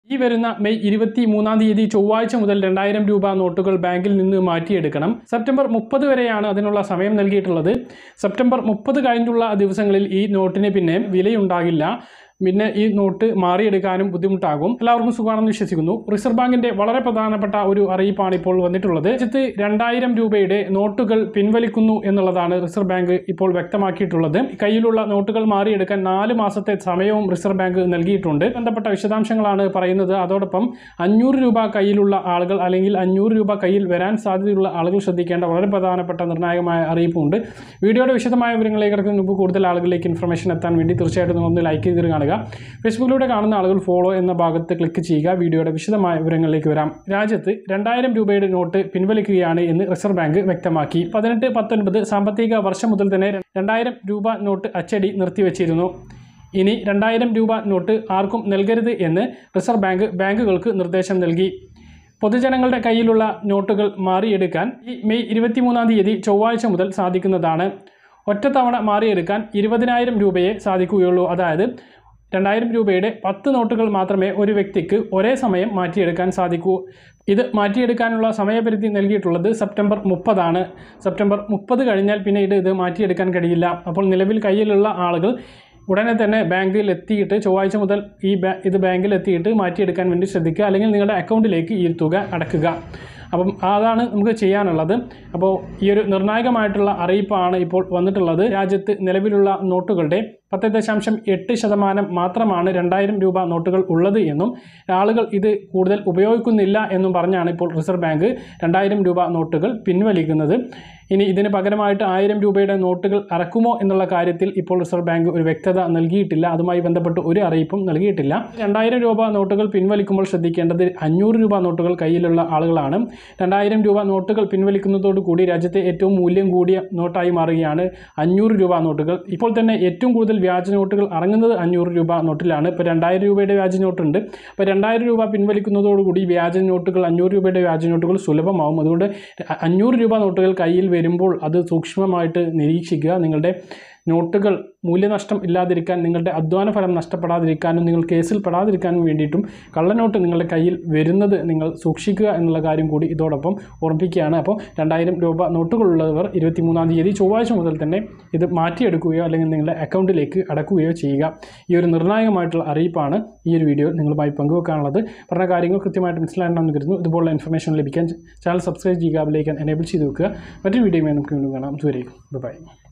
ഈ വരുന്ന മെയ് ഇരുപത്തി മൂന്നാം തീയതി ചൊവ്വാഴ്ച മുതൽ രണ്ടായിരം രൂപ നോട്ടുകൾ ബാങ്കിൽ നിന്ന് മാറ്റിയെടുക്കണം സെപ്റ്റംബർ മുപ്പത് വരെയാണ് അതിനുള്ള സമയം നൽകിയിട്ടുള്ളത് സെപ്റ്റംബർ മുപ്പത് കഴിഞ്ഞുള്ള ദിവസങ്ങളിൽ ഈ നോട്ടിന് പിന്നെ വിലയുണ്ടാകില്ല പിന്നെ ഈ നോട്ട് മാറിയെടുക്കാനും ബുദ്ധിമുട്ടാകും എല്ലാവർക്കും സുഖമാണെന്ന് വിശ്വസിക്കുന്നു റിസർവ് ബാങ്കിന്റെ വളരെ പ്രധാനപ്പെട്ട ഒരു അറിയിപ്പാണ് ഇപ്പോൾ വന്നിട്ടുള്ളത് രാജ്യത്ത് രണ്ടായിരം രൂപയുടെ നോട്ടുകൾ പിൻവലിക്കുന്നു എന്നുള്ളതാണ് റിസർവ് ബാങ്ക് ഇപ്പോൾ വ്യക്തമാക്കിയിട്ടുള്ളത് കയ്യിലുള്ള നോട്ടുകൾ മാറിയെടുക്കാൻ നാല് മാസത്തെ സമയവും റിസർവ് ബാങ്ക് നൽകിയിട്ടുണ്ട് ബന്ധപ്പെട്ട വിശദാംശങ്ങളാണ് പറയുന്നത് അതോടൊപ്പം അഞ്ഞൂറ് രൂപ കയ്യിലുള്ള ആളുകൾ അല്ലെങ്കിൽ അഞ്ഞൂറ് രൂപ കയ്യിൽ വരാൻ സാധ്യതയുള്ള ആളുകൾ ശ്രദ്ധിക്കേണ്ട വളരെ പ്രധാനപ്പെട്ട നിർണായകമായ അറിയിപ്പുണ്ട് വീഡിയോയുടെ വിശദമായ വിവരങ്ങളിലേക്ക് കിടക്കുന്ന മുമ്പ് കൂടുതൽ ആളുകളിലേക്ക് ഇൻഫർമേഷൻ എത്താൻ വേണ്ടി തീർച്ചയായിട്ടും നിങ്ങളൊന്ന് ലൈക്ക് ചെയ്ത് കാണുക ഫേസ്ബുക്കിലൂടെ കാണുന്ന ആളുകൾ ഫോളോ എന്ന ഭാഗത്ത് ക്ലിക്ക് ചെയ്യുക വീഡിയോയുടെ വിശദമായ വിവരങ്ങളിലേക്ക് വരാം രാജ്യത്ത് രണ്ടായിരം രൂപയുടെ നോട്ട് പിൻവലിക്കുകയാണ് എന്ന് റിസർവ് ബാങ്ക് വ്യക്തമാക്കി പതിനെട്ട് പത്തൊൻപത് സാമ്പത്തിക വർഷം മുതൽ തന്നെ രണ്ടായിരം രൂപ നോട്ട് അച്ചടി നിർത്തിവച്ചിരുന്നു ഇനി രണ്ടായിരം രൂപ നോട്ട് ആർക്കും നൽകരുത് എന്ന് റിസർവ് ബാങ്ക് ബാങ്കുകൾക്ക് നിർദ്ദേശം നൽകി പൊതുജനങ്ങളുടെ കയ്യിലുള്ള നോട്ടുകൾ മാറിയെടുക്കാൻ ഈ മെയ് ഇരുപത്തിമൂന്നാം തീയതി ചൊവ്വാഴ്ച മുതൽ സാധിക്കുന്നതാണ് ഒറ്റത്തവണ മാറിയെടുക്കാൻ ഇരുപതിനായിരം രൂപയെ സാധിക്കുകയുള്ളൂ അതായത് രണ്ടായിരം രൂപയുടെ പത്ത് നോട്ടുകൾ മാത്രമേ ഒരു വ്യക്തിക്ക് ഒരേ സമയം മാറ്റിയെടുക്കാൻ സാധിക്കൂ ഇത് മാറ്റിയെടുക്കാനുള്ള സമയപരിധി നൽകിയിട്ടുള്ളത് സെപ്റ്റംബർ മുപ്പതാണ് സെപ്റ്റംബർ മുപ്പത് കഴിഞ്ഞാൽ പിന്നീട് ഇത് മാറ്റിയെടുക്കാൻ കഴിയില്ല അപ്പോൾ നിലവിൽ കയ്യിലുള്ള ആളുകൾ ഉടനെ തന്നെ ബാങ്കിൽ എത്തിയിട്ട് ചൊവ്വാഴ്ച മുതൽ ഈ ബാ ഇത് ബാങ്കിൽ എത്തിയിട്ട് മാറ്റിയെടുക്കാൻ വേണ്ടി ശ്രദ്ധിക്കുക അല്ലെങ്കിൽ നിങ്ങളുടെ അക്കൗണ്ടിലേക്ക് ഈ തുക അടക്കുക അപ്പം അതാണ് നമുക്ക് ചെയ്യാനുള്ളത് അപ്പോൾ ഈ ഒരു നിർണായകമായിട്ടുള്ള അറിയിപ്പാണ് ഇപ്പോൾ വന്നിട്ടുള്ളത് രാജ്യത്ത് നിലവിലുള്ള നോട്ടുകളുടെ പത്ത് ദശാംശം എട്ട് ശതമാനം മാത്രമാണ് രണ്ടായിരം രൂപ നോട്ടുകൾ ഉള്ളത് എന്നും ആളുകൾ ഇത് കൂടുതൽ ഉപയോഗിക്കുന്നില്ല എന്നും പറഞ്ഞാണ് ഇപ്പോൾ റിസർവ് ബാങ്ക് രണ്ടായിരം രൂപ നോട്ടുകൾ പിൻവലിക്കുന്നത് ഇനി ഇതിന് പകരമായിട്ട് ആയിരം രൂപയുടെ നോട്ടുകൾ ഇറക്കുമോ എന്നുള്ള കാര്യത്തിൽ ഇപ്പോൾ റിസർവ് ബാങ്ക് ഒരു വ്യക്തത നൽകിയിട്ടില്ല അതുമായി ബന്ധപ്പെട്ട് ഒരു അറിയിപ്പും നൽകിയിട്ടില്ല രണ്ടായിരം രൂപ നോട്ടുകൾ പിൻവലിക്കുമ്പോൾ ശ്രദ്ധിക്കേണ്ടത് അഞ്ഞൂറ് രൂപ നോട്ടുകൾ കയ്യിലുള്ള ആളുകളാണ് രണ്ടായിരം രൂപ നോട്ടുകൾ പിൻവലിക്കുന്നതോടുകൂടി രാജ്യത്തെ ഏറ്റവും മൂല്യം കൂടിയ നോട്ടായി മാറുകയാണ് അഞ്ഞൂറ് രൂപ നോട്ടുകൾ ഇപ്പോൾ തന്നെ ഏറ്റവും കൂടുതൽ വ്യാജ നോട്ടുകൾ ഇറങ്ങുന്നത് അഞ്ഞൂറ് രൂപ നോട്ടിലാണ് ഇപ്പോൾ രണ്ടായിരം രൂപയുടെ വ്യാജ നോട്ടുണ്ട് അപ്പോൾ രണ്ടായിരം രൂപ പിൻവലിക്കുന്നതോടുകൂടി വ്യാജ നോട്ടുകൾ അഞ്ഞൂറ് രൂപയുടെ വ്യാജ നോട്ടുകൾ സുലഭമാവും അതുകൊണ്ട് അഞ്ഞൂറ് രൂപ നോട്ടുകൾ കയ്യിൽ വരുമ്പോൾ അത് സൂക്ഷ്മമായിട്ട് നിരീക്ഷിക്കുക നിങ്ങളുടെ നോട്ടുകൾ മൂല്യനഷ്ടം ഇല്ലാതിരിക്കാൻ നിങ്ങളുടെ അധ്വാന ഫലം നഷ്ടപ്പെടാതിരിക്കാനും നിങ്ങൾ കേസിൽ പെടാതിരിക്കാനും വേണ്ടിയിട്ടും കള്ളനോട്ട് നിങ്ങളുടെ കയ്യിൽ വരുന്നത് നിങ്ങൾ സൂക്ഷിക്കുക എന്നുള്ള കാര്യം കൂടി ഇതോടൊപ്പം ഓർമ്മിപ്പിക്കുകയാണ് അപ്പോൾ രണ്ടായിരം രൂപ നോട്ടുകളുള്ളവർ ഇരുപത്തിമൂന്നാം തീയതി ചൊവ്വാഴ്ച മുതൽ തന്നെ ഇത് മാറ്റിയെടുക്കുകയോ അല്ലെങ്കിൽ നിങ്ങളുടെ അക്കൗണ്ടിലേക്ക് അടക്കുകയോ ചെയ്യുക ഈ ഒരു നിർണായകമായിട്ടുള്ള അറിയിപ്പാണ് ഈ ഒരു വീഡിയോ നിങ്ങളുമായി പങ്കുവെക്കാനുള്ളത് പറഞ്ഞ കാര്യങ്ങൾ കൃത്യമായിട്ട് മനസ്സിലാകണമെന്ന് കരുതുന്നു ഇതുപോലുള്ള ഇൻഫർമേഷൻ ലഭിക്കാൻ ചാനൽ സബ്സ്ക്രൈബ് ചെയ്യുക ബെല്ലൈക്കൻ എനേബിൾ ചെയ്ത് വെക്കുക മറ്റൊരു വീഡിയോയുമായി നമുക്ക് വീണ്ടും കാണാം ദൂരേക്കും ബൈ